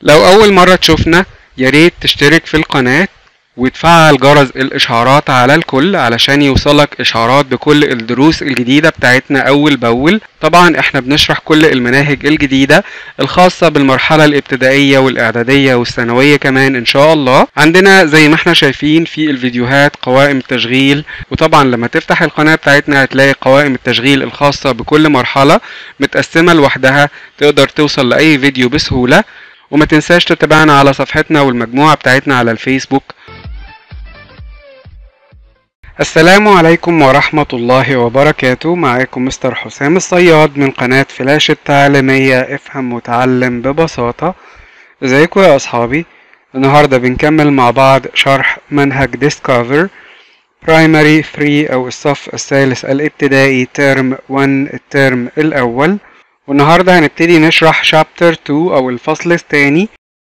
لو أول مرة تشوفنا ياريت تشترك في القناة وتفعل جرس الإشعارات على الكل علشان يوصلك إشعارات بكل الدروس الجديدة بتاعتنا أول بأول طبعا احنا بنشرح كل المناهج الجديدة الخاصة بالمرحلة الابتدائية والإعدادية والثانوية كمان إن شاء الله عندنا زي ما احنا شايفين في الفيديوهات قوائم التشغيل وطبعا لما تفتح القناة بتاعتنا هتلاقي قوائم التشغيل الخاصة بكل مرحلة متقسمة لوحدها تقدر توصل لأي فيديو بسهولة وما تنساش تتابعنا على صفحتنا والمجموعة بتاعتنا على الفيسبوك السلام عليكم ورحمة الله وبركاته معاكم مستر حسام الصياد من قناة فلاش التعليمية افهم وتعلم ببساطة ازيكم يا اصحابي النهاردة بنكمل مع بعض شرح منهج ديسكفر برايمري 3 او الصف الثالث الابتدائي ترم 1 الترم الاول والنهاردة هنبتدي نشرح شابتر 2 او الفصل الثاني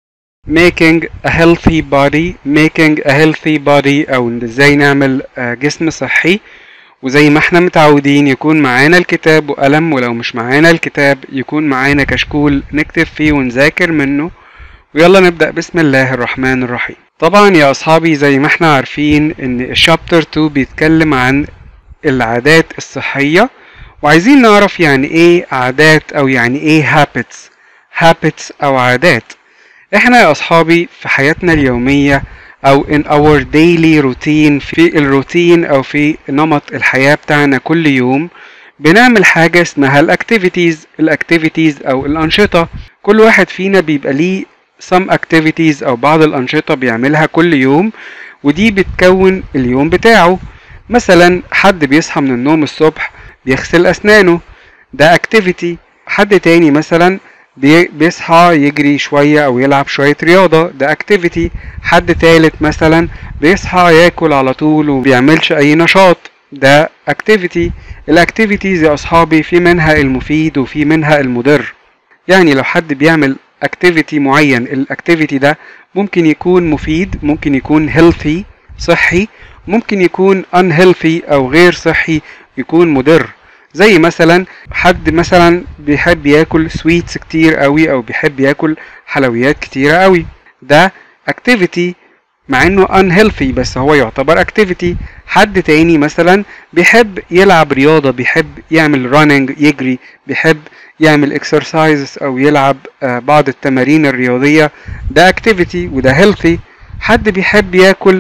making a healthy body making a healthy body او إن ازاي نعمل آه، جسم صحي وزي ما احنا متعودين يكون معانا الكتاب وقلم ولو مش معانا الكتاب يكون معانا كشكول نكتب فيه ونذاكر منه ويلا نبدأ بسم الله الرحمن الرحيم طبعا يا اصحابي زي ما احنا عارفين ان الشابتر 2 بيتكلم عن العادات الصحية وعايزين نعرف يعني ايه عادات او يعني ايه habits habits او عادات احنا يا اصحابي في حياتنا اليومية او in our daily routine في الروتين او في نمط الحياة بتاعنا كل يوم بنعمل حاجة اسمها الاكتيفيتيز الاكتيفيتيز او الانشطة كل واحد فينا بيبقى ليه some activities او بعض الانشطة بيعملها كل يوم ودي بتكون اليوم بتاعه مثلا حد بيصحى من النوم الصبح بيغسل اسنانه ده activity حد تاني مثلا بي- بيصحى يجري شوية أو يلعب شوية رياضة ده اكتيفيتي حد تالت مثلا بيصحى ياكل على طول وبيعملش أي نشاط ده اكتيفيتي الاكتيفيتيز يا أصحابي في منها المفيد وفي منها المضر يعني لو حد بيعمل اكتيفيتي معين الاكتيفيتي ده ممكن يكون مفيد ممكن يكون healthy صحي ممكن يكون unhealthy أو غير صحي يكون مضر زي مثلا حد مثلا بيحب ياكل سويتس كتير قوي او بيحب ياكل حلويات كتيرة قوي ده activity مع انه unhealthy بس هو يعتبر activity حد تاني مثلا بيحب يلعب رياضة بيحب يعمل running يجري بيحب يعمل exercises او يلعب آه، بعض التمارين الرياضية ده activity وده healthy حد بيحب ياكل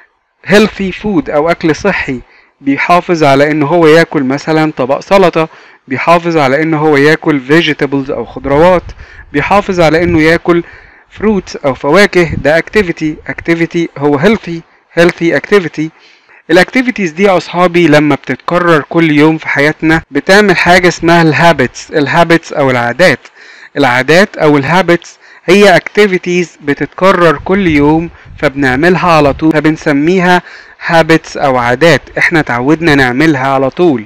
healthy food او اكل صحي بيحافظ على ان هو ياكل مثلا طبق سلطة بيحافظ على ان هو ياكل vegetables او خضروات بيحافظ على انه ياكل fruits او فواكه ده activity activity هو healthy healthy activity الاكتيفيتيز دي يا اصحابي لما بتتكرر كل يوم في حياتنا بتعمل حاجة اسمها الهابتس الهابتس او العادات العادات او الهابتس هي اكتيفيتيز بتتكرر كل يوم فبنعملها على طول فبنسميها habits او عادات احنا اتعودنا نعملها على طول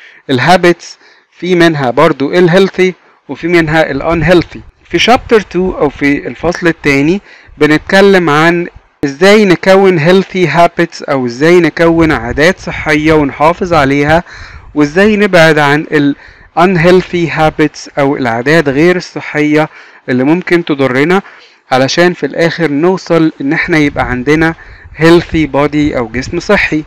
الهابتس في منها برضو الهيلثي وفي منها الانهيلثي في شابتر 2 او في الفصل الثاني بنتكلم عن ازاي نكون healthy habits او ازاي نكون عادات صحية ونحافظ عليها وازاي نبعد عن ال unhealthy habits او العادات غير الصحية اللي ممكن تضرنا علشان في الاخر نوصل ان احنا يبقى عندنا healthy body او جسم صحي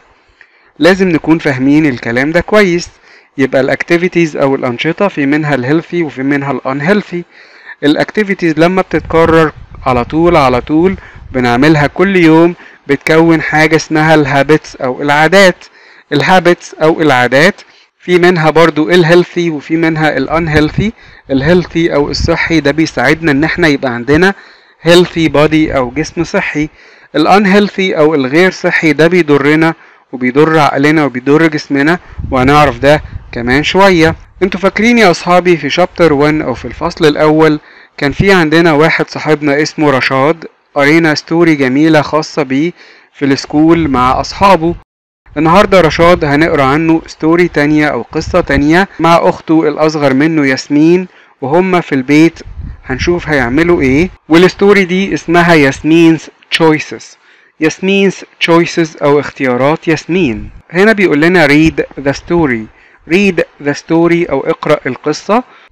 لازم نكون فاهمين الكلام ده كويس يبقى الاكتيفيتيز او الانشطه في منها الهيلثي وفي منها الانهيلثي الاكتيفيتيز لما بتتكرر على طول على طول بنعملها كل يوم بتكون حاجه اسمها الهابتس او العادات الهابتس او العادات في منها برضو الهيلثي وفي منها الانهيلثي الهيلثي او الصحي ده بيساعدنا ان احنا يبقى عندنا healthy body او جسم صحي الانهيلثي او الغير صحي ده بيضرنا وبيضر عقلنا وبيضر جسمنا وهنعرف ده كمان شوية انتوا فاكرين يا اصحابي في شابتر 1 او في الفصل الاول كان في عندنا واحد صاحبنا اسمه رشاد قرينا ستوري جميلة خاصة بيه في السكول مع اصحابه النهاردة رشاد هنقرا عنه ستوري تانية او قصة تانية مع اخته الاصغر منه ياسمين وهم في البيت هنشوف هيعملوا ايه والستوري دي اسمها ياسمين's choices ياسمين's choices او اختيارات ياسمين هنا بيقول لنا read the story read the story او اقرأ القصة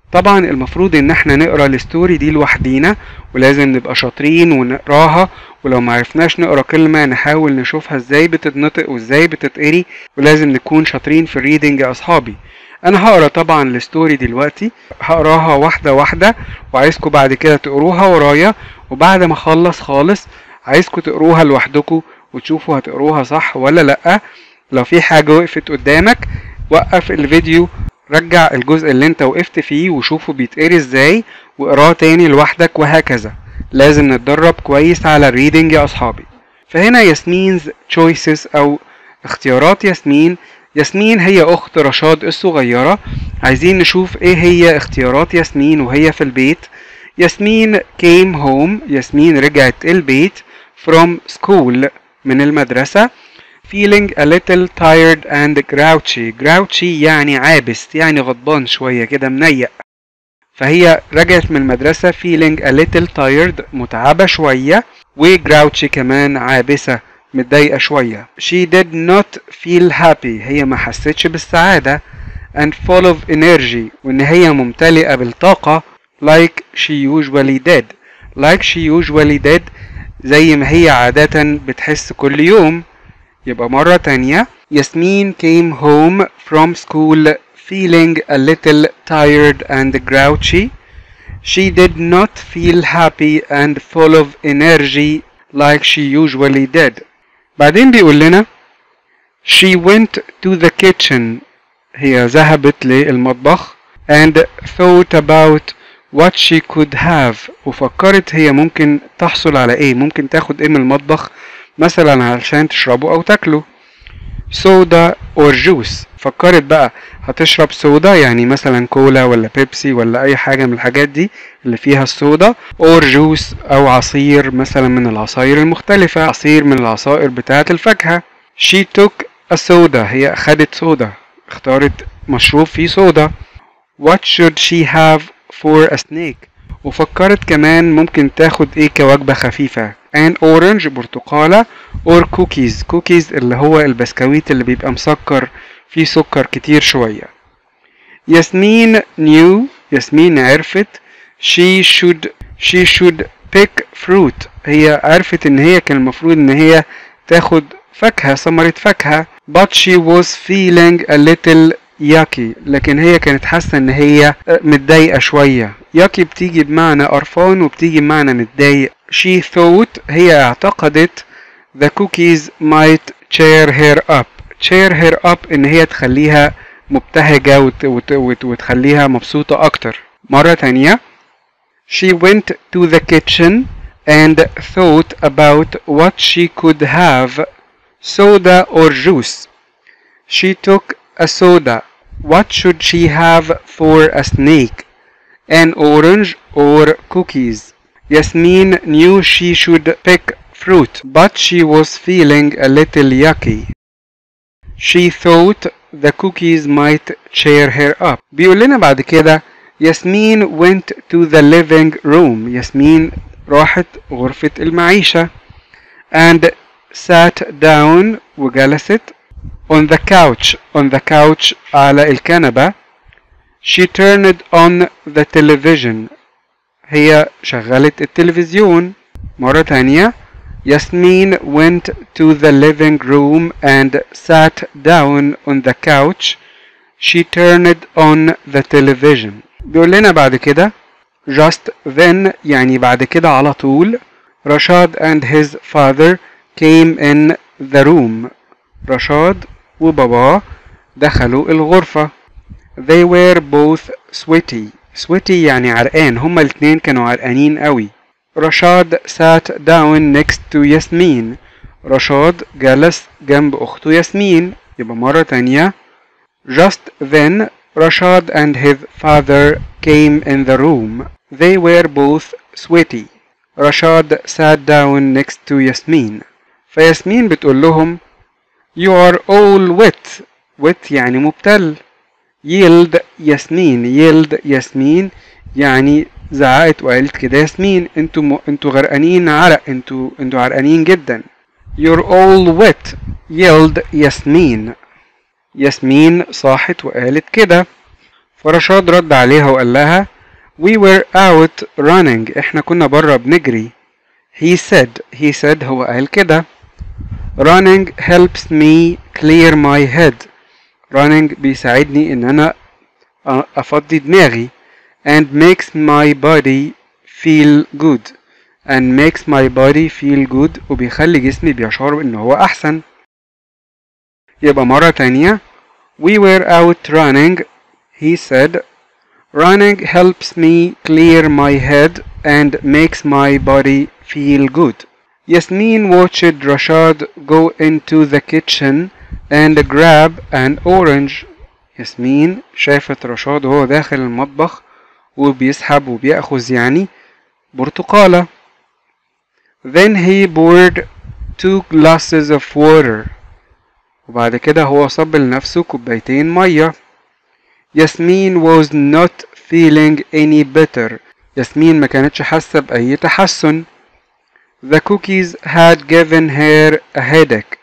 طبعا المفروض ان احنا نقرا الستوري دي لوحدينا ولازم نبقى شاطرين ونقراها ولو معرفناش نقرا كلمة نحاول نشوفها ازاي بتتنطق وازاي بتتقري ولازم نكون شاطرين في الريدنج يا اصحابي انا هقرا طبعا الستوري دلوقتي هقراها واحدة واحدة وعايزكم بعد كده تقروها ورايا وبعد ما اخلص خالص عايزكم تقروها لوحدكم وتشوفوا هتقروها صح ولا لأ لو في حاجة وقفت قدامك وقف الفيديو رجع الجزء اللي انت وقفت فيه وشوفه بيتقري ازاي واقراه تاني لوحدك وهكذا لازم نتدرب كويس على الريدنج يا اصحابي فهنا ياسمينز choices او اختيارات ياسمين ياسمين هي اخت رشاد الصغيرة عايزين نشوف ايه هي اختيارات ياسمين وهي في البيت ياسمين came home ياسمين رجعت البيت from school من المدرسة feeling a little tired and grouchy grouchy يعني عابس يعني غضبان شوية كده منيق فهي رجعت من المدرسة feeling a little tired متعبة شوية و grouchy كمان عابسة متضايقة شوية she did not feel happy هي ما حستش بالسعادة and full of energy وإن هي ممتلئة بالطاقة like she usually did like she usually did زي ما هي عادة بتحس كل يوم يبقى مرة تانية ياسمين came home from school feeling a little tired and grouchy she did not feel happy and full of energy like she usually did بعدين بيقول لنا she went to the kitchen هي ذهبت للمطبخ and thought about what she could have وفكرت هي ممكن تحصل على ايه ممكن تاخد ايه من المطبخ مثلا علشان تشربه او تاكله soda or juice فكرت بقى هتشرب صودا يعني مثلا كولا ولا بيبسي ولا اي حاجه من الحاجات دي اللي فيها الصودا اور جوس او عصير مثلا من العصاير المختلفه عصير من العصائر بتاعه الفاكهه she took a soda هي اخدت صودا اختارت مشروب فيه صودا what should she have for a snake وفكرت كمان ممكن تاخد ايه كوجبة خفيفة an orange برتقالة or cookies cookies اللي هو البسكويت اللي بيبقى مسكر فيه سكر كتير شوية ياسمين knew ياسمين عرفت she should she should pick fruit هي عرفت ان هي كان المفروض ان هي تاخد فاكهة ثمرة فاكهة but she was feeling a little yucky لكن هي كانت حاسة ان هي متضايقة شوية yucky بتيجي بمعنى قرفان وبتيجي بمعنى متضايق she thought هي اعتقدت the cookies might cheer her up cheer her up ان هي تخليها مبتهجة وت وت وت وتخليها مبسوطة اكتر مرة تانية she went to the kitchen and thought about what she could have soda or juice she took a soda what should she have for a snake an orange or cookies Yasmin knew she should pick fruit, but she was feeling a little yucky. She thought the cookies might cheer her up. بيقول لنا بعد كده ياسمين went to the living room. ياسمين راحت غرفة المعيشة and sat down وجلست on the couch on the couch على الكنبة she turned on the television هي شغلت التلفزيون مرة تانية ياسمين went to the living room and sat down on the couch she turned on the television بيقول لنا بعد كده just then يعني بعد كده على طول رشاد and his father came in the room رشاد وباباه دخلوا الغرفة they were both sweaty sweaty يعني عرقان هما الاتنين كانوا عرقانين قوي رشاد sat down next to ياسمين رشاد جلس جنب أخته ياسمين يبقى مرة تانية just then Rashad and his father came in the room. They were both sweaty. Rashad sat down next to Yasmin. فياسمين بتقول لهم You are all wet. wet يعني مبتل. يلد ياسمين يلد ياسمين يعني زعقت وقالت كده ياسمين انتوا م... انتوا غرقانين عرق انتوا انتوا عرقانين جدا You're all wet يلد ياسمين ياسمين صاحت وقالت كده فرشاد رد عليها وقال لها We were out running احنا كنا برا بنجري He said he said هو قال كده Running helps me clear my head running بيساعدني ان انا افضي دماغي and makes my body feel good and makes my body feel good وبيخلي جسمي بيشعر ان هو احسن يبقى مرة تانية We were out running he said Running helps me clear my head and makes my body feel good. Yasmin watched Rashad go into the kitchen and grab an orange. ياسمين شافت رشاد وهو داخل المطبخ وبيسحب وبيأخذ يعني برتقالة. Then he poured two glasses of water. وبعد كده هو صب لنفسه كوبايتين مية. ياسمين was not feeling any better. ياسمين ما كانتش حاسة بأي تحسن. The cookies had given her a headache.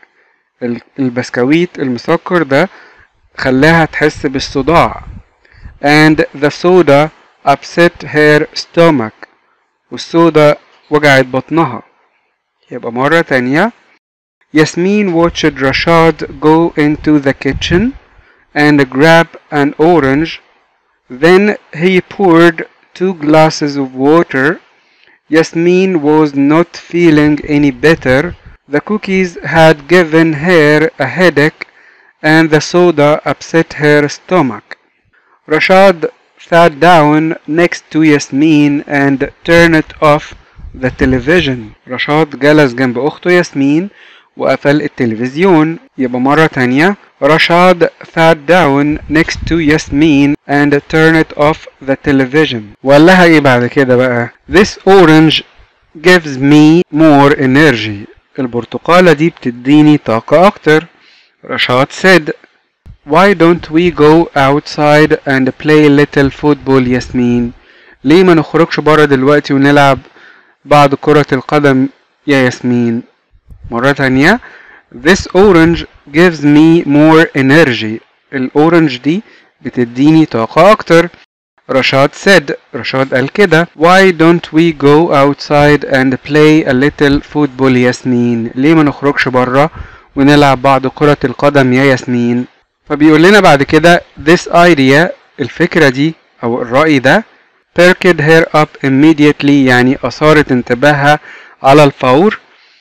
البسكويت المسكر ده خلاها تحس بالصداع. And the soda upset her stomach. والسودا وجعت بطنها. يبقى مرة تانية. Yasmin watched Rashad go into the kitchen and grab an orange. Then he poured two glasses of water. Yasmin was not feeling any better. The cookies had given her a headache and the soda upset her stomach. Rashad sat down next to Yasmin and turned off the television. رشاد جلس جنب أخته ياسمين وقفل التلفزيون يبقى مرة تانية رشاد sat down next to Yasmin and turned off the television وقال لها ايه بعد كده بقى This orange gives me more energy البرتقالة دي بتديني طاقة أكتر رشاد said Why don't we go outside and play little football ياسمين ليه ما نخرجش برا دلوقتي ونلعب بعض كرة القدم يا ياسمين مرة تانية This orange gives me more energy الأورنج دي بتديني طاقة أكتر رشاد said رشاد قال كده Why don't we go outside and play a little football ياسمين ليه ما نخرجش برا ونلعب بعض كرة القدم يا ياسمين فبيقول لنا بعد كده This idea الفكرة دي أو الرأي ده perked her up immediately يعني أثارت انتباهها على الفور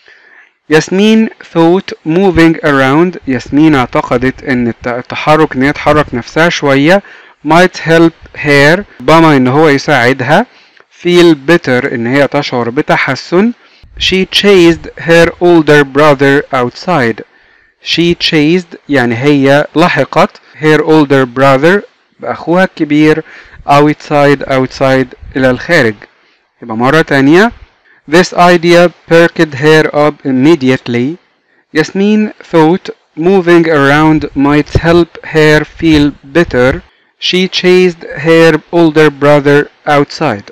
ياسمين thought moving around ياسمين اعتقدت ان التحرك ان هي تحرك نفسها شوية might help her ربما ان هو يساعدها feel better ان هي تشعر بتحسن she chased her older brother outside she chased يعني هي لحقت her older brother بأخوها الكبير outside outside إلى الخارج يبقى مرة تانية This idea perked her up immediately. Yasmin thought moving around might help her feel better. She chased her older brother outside.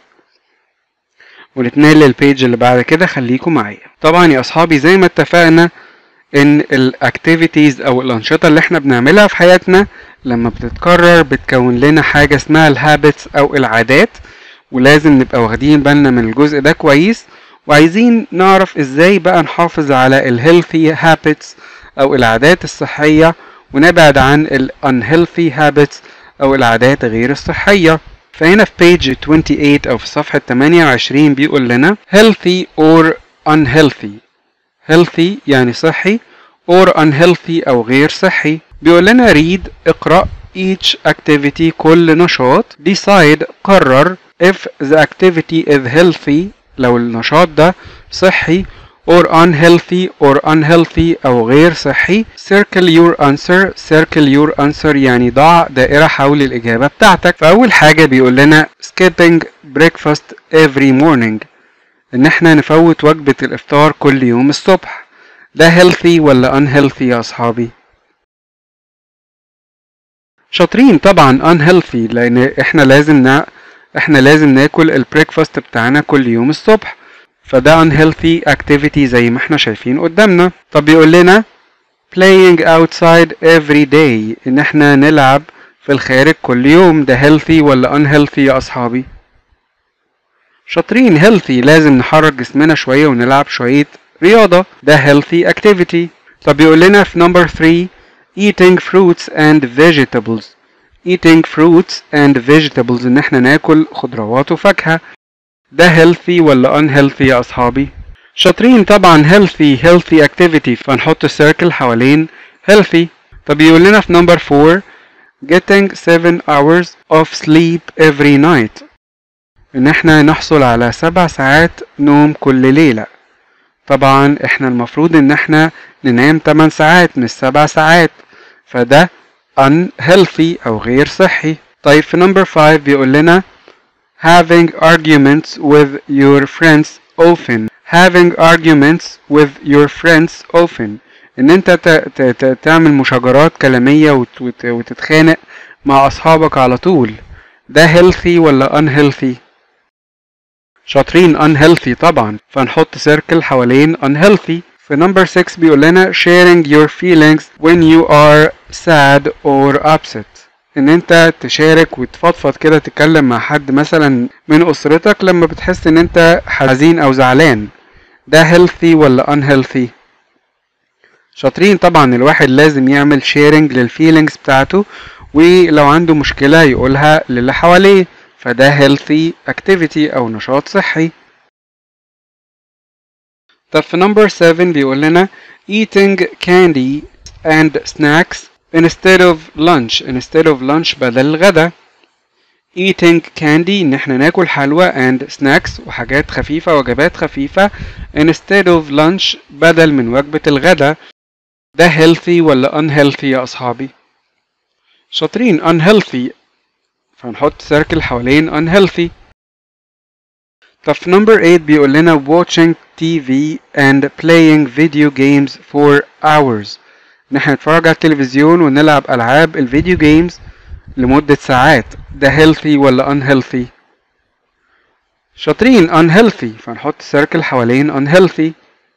ونتنقل للبيج اللي بعد كده خليكم معايا طبعا يا اصحابي زي ما اتفقنا ان الاكتيفيتيز او الانشطه اللي احنا بنعملها في حياتنا لما بتتكرر بتكون لنا حاجه اسمها الهابتس او العادات ولازم نبقى واخدين بالنا من الجزء ده كويس وعايزين نعرف ازاي بقى نحافظ على الهيلثي هابتس او العادات الصحية ونبعد عن ال unhealthy habits او العادات غير الصحية فهنا في page 28 او في صفحة 28 بيقول لنا healthy or unhealthy healthy يعني صحي or unhealthy او غير صحي بيقول لنا read اقرأ each activity كل نشاط decide قرر if the activity is healthy لو النشاط ده صحي or unhealthy or unhealthy أو غير صحي circle your answer circle your answer يعني ضع دائرة حول الإجابة بتاعتك فأول حاجة بيقول لنا skipping breakfast every morning إن احنا نفوت وجبة الإفطار كل يوم الصبح ده healthy ولا unhealthy يا أصحابي شاطرين طبعا unhealthy لأن احنا لازم نا... احنا لازم ناكل البريكفاست بتاعنا كل يوم الصبح فده unhealthy activity زي ما احنا شايفين قدامنا طب بيقول لنا playing outside every day ان احنا نلعب في الخارج كل يوم ده healthy ولا unhealthy يا أصحابي شاطرين healthy لازم نحرك جسمنا شوية ونلعب شوية رياضة ده healthy activity طب يقول لنا في number 3 eating fruits and vegetables eating fruits and vegetables ان احنا ناكل خضروات وفاكهة ده healthy ولا unhealthy يا أصحابي شاطرين طبعا healthy healthy activity فنحط circle حوالين healthy طب يقول لنا في number 4 getting 7 hours of sleep every night ان احنا نحصل على سبع ساعات نوم كل ليلة طبعا احنا المفروض ان احنا ننام 8 ساعات مش 7 ساعات فده unhealthy او غير صحي طيب في number 5 بيقول لنا having arguments with your friends often having arguments with your friends often ان انت ت- ت- ت- تعمل مشاجرات كلامية وت- وت- وتتخانق مع اصحابك على طول ده healthy ولا unhealthy شاطرين unhealthy طبعا فنحط سيركل حوالين unhealthy في number 6 بيقول لنا sharing your feelings when you are sad or upset ان انت تشارك وتفضفض كده تتكلم مع حد مثلا من اسرتك لما بتحس ان انت حزين او زعلان ده healthy ولا unhealthy شاطرين طبعا الواحد لازم يعمل شيرنج للفيلينجز بتاعته ولو عنده مشكلة يقولها للي حواليه فده healthy activity أو نشاط صحي طب في number 7 بيقول لنا eating candy and snacks instead of lunch instead of lunch بدل الغدا eating candy ان احنا ناكل حلوى and snacks وحاجات خفيفة وجبات خفيفة instead of lunch بدل من وجبة الغدا ده healthy ولا unhealthy يا أصحابي شاطرين unhealthy فنحط سيركل حوالين unhealthy طب في number 8 بيقول لنا watching TV and playing video games for hours ان احنا نتفرج على التلفزيون ونلعب العاب الفيديو جيمز لمدة ساعات ده healthy ولا unhealthy شاطرين unhealthy فنحط سيركل حوالين unhealthy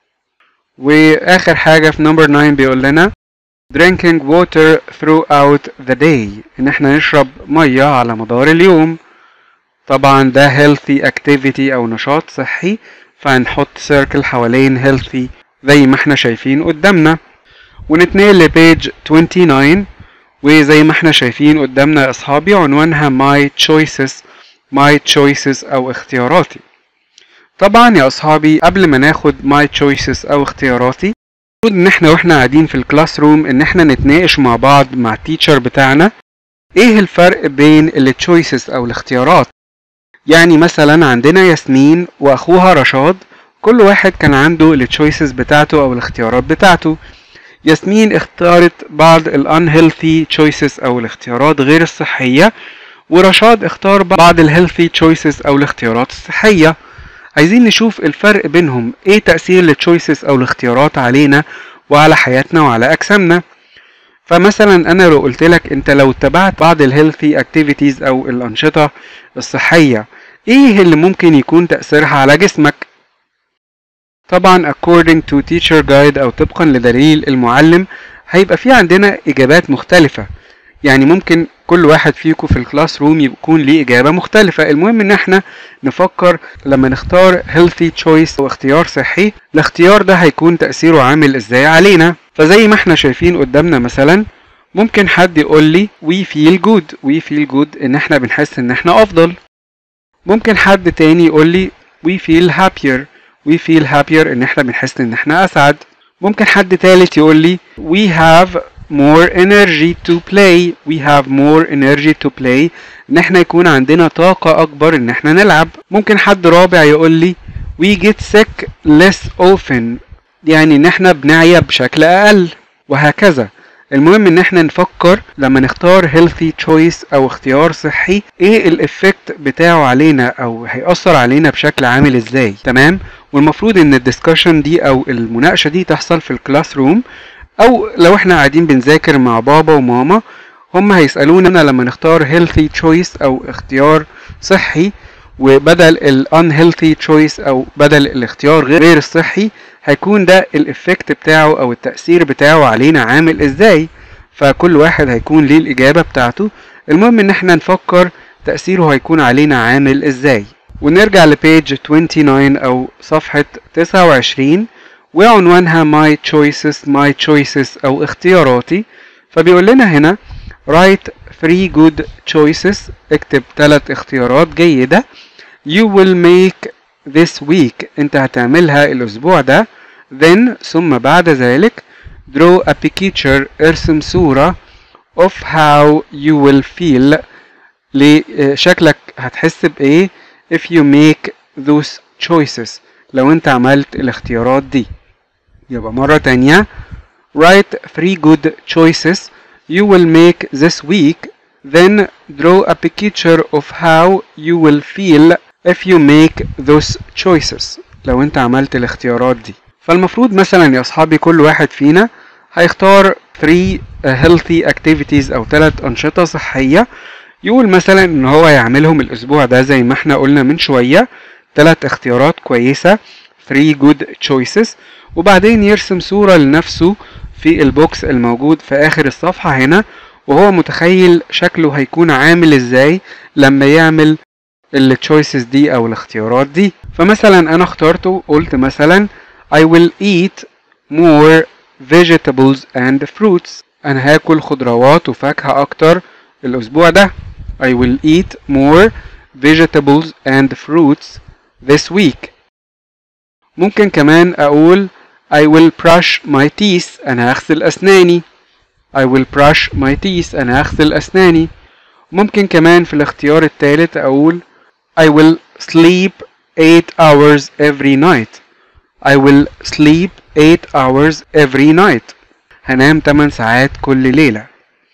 واخر حاجة في number 9 بيقول لنا drinking water throughout the day ان احنا نشرب مية على مدار اليوم طبعا ده healthy activity او نشاط صحي فهنحط سيركل حوالين healthy زي ما احنا شايفين قدامنا ونتنقل لبيج 29 وزي ما احنا شايفين قدامنا يا اصحابي عنوانها my choices my choices او اختياراتي طبعا يا اصحابي قبل ما ناخد my choices او اختياراتي المفروض ان احنا واحنا قاعدين في الكلاس روم ان احنا نتناقش مع بعض مع التيتشر بتاعنا ايه الفرق بين التشويسز او الاختيارات يعني مثلا عندنا ياسمين واخوها رشاد كل واحد كان عنده التشويسز بتاعته او الاختيارات بتاعته ياسمين اختارت بعض الانهيلثي تشويسز او الاختيارات غير الصحية ورشاد اختار بعض الهيلثي تشويسز او الاختيارات الصحية عايزين نشوف الفرق بينهم ايه تأثير التشويسز او الاختيارات علينا وعلى حياتنا وعلى اجسامنا فمثلا انا لو قلت لك انت لو اتبعت بعض الهيلثي اكتيفيتيز او الانشطة الصحية ايه اللي ممكن يكون تأثيرها على جسمك طبعا according to teacher guide او طبقا لدليل المعلم هيبقى في عندنا اجابات مختلفة يعني ممكن كل واحد فيكم في الكلاس روم يكون ليه اجابة مختلفة المهم ان احنا نفكر لما نختار healthy choice او اختيار صحي الاختيار ده هيكون تأثيره عامل ازاي علينا فزي ما احنا شايفين قدامنا مثلا ممكن حد يقول لي we feel good we feel good ان احنا بنحس ان احنا افضل ممكن حد تاني يقول لي we feel happier we feel happier ان احنا بنحس ان احنا اسعد ممكن حد تالت يقول لي we have more energy to play we have more energy to play ان احنا يكون عندنا طاقة اكبر ان احنا نلعب ممكن حد رابع يقول لي we get sick less often يعني ان احنا بنعيا بشكل اقل وهكذا المهم ان احنا نفكر لما نختار healthy choice او اختيار صحي ايه الافكت بتاعه علينا او هيأثر علينا بشكل عامل ازاي تمام والمفروض ان الدiscussion دي او المناقشة دي تحصل في الكلاس روم او لو احنا قاعدين بنذاكر مع بابا وماما هم هيسألونا لما نختار healthy choice او اختيار صحي وبدل ال unhealthy choice او بدل الاختيار غير الصحي هيكون ده الافكت بتاعه او التأثير بتاعه علينا عامل ازاي فكل واحد هيكون ليه الإجابة بتاعته المهم ان احنا نفكر تأثيره هيكون علينا عامل ازاي ونرجع لبيج 29 او صفحة 29 وعنوانها my choices my choices او اختياراتي فبيقول لنا هنا write three good choices اكتب ثلاث اختيارات جيدة you will make this week انت هتعملها الاسبوع ده then ثم بعد ذلك draw a picture ارسم صورة of how you will feel لشكلك هتحس بايه if you make those choices لو انت عملت الاختيارات دي يبقى مرة تانية write three good choices you will make this week then draw a picture of how you will feel if you make those choices لو انت عملت الاختيارات دي فالمفروض مثلا يا اصحابي كل واحد فينا هيختار 3 healthy activities او 3 انشطة صحية يقول مثلا ان هو يعملهم الاسبوع ده زي ما احنا قلنا من شوية 3 اختيارات كويسة 3 good choices وبعدين يرسم صورة لنفسه في البوكس الموجود في اخر الصفحة هنا وهو متخيل شكله هيكون عامل ازاي لما يعمل التشويسز دي او الاختيارات دي فمثلا انا اخترته قلت مثلا I will eat more vegetables and fruits انا هاكل خضروات وفاكهة اكتر الاسبوع ده I will eat more vegetables and fruits this week ممكن كمان اقول I will brush my teeth انا هغسل اسناني I will brush my teeth انا هغسل اسناني ممكن كمان في الاختيار الثالث اقول I will sleep 8 hours every night I will sleep 8 hours every night هنام 8 ساعات كل ليلة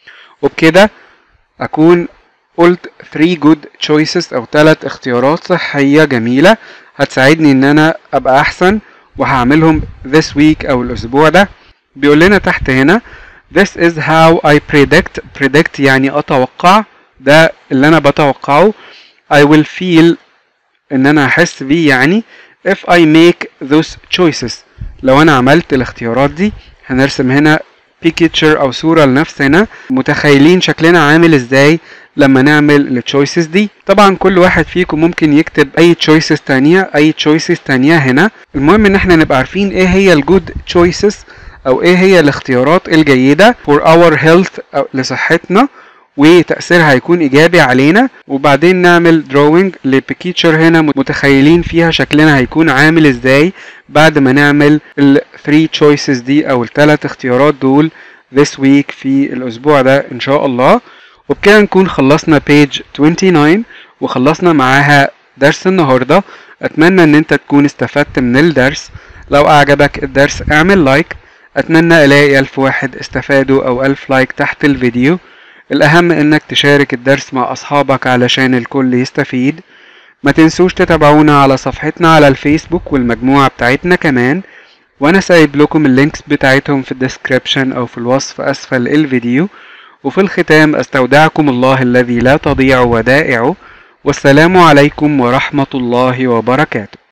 وبكده أكون قلت 3 good choices أو 3 اختيارات صحية جميلة هتساعدني إن أنا أبقى أحسن وهعملهم this week أو الأسبوع ده بيقول لنا تحت هنا This is how I predict predict يعني أتوقع ده اللي أنا بتوقعه I will feel إن أنا هحس بيه يعني if I make those choices لو أنا عملت الاختيارات دي هنرسم هنا picture أو صورة لنفسنا متخيلين شكلنا عامل إزاي لما نعمل التشويسز دي طبعا كل واحد فيكم ممكن يكتب اي تشويسز تانية اي تشويسز تانية هنا المهم ان احنا نبقى عارفين ايه هي الجود تشويسز او ايه هي الاختيارات الجيدة for our health أو لصحتنا وتأثيرها هيكون إيجابي علينا وبعدين نعمل دروينج لبيكيتشر هنا متخيلين فيها شكلنا هيكون عامل ازاي بعد ما نعمل ال 3 choices دي أو الثلاث اختيارات دول this week في الأسبوع ده إن شاء الله وبكده نكون خلصنا page 29 وخلصنا معاها درس النهاردة أتمنى إن أنت تكون استفدت من الدرس لو أعجبك الدرس اعمل لايك أتمنى ألاقي ألف واحد استفادوا أو ألف لايك تحت الفيديو الأهم إنك تشارك الدرس مع أصحابك علشان الكل يستفيد ما تنسوش تتابعونا على صفحتنا على الفيسبوك والمجموعة بتاعتنا كمان وأنا سايب لكم اللينكس بتاعتهم في الديسكريبشن أو في الوصف أسفل الفيديو وفي الختام أستودعكم الله الذي لا تضيع ودائعه والسلام عليكم ورحمة الله وبركاته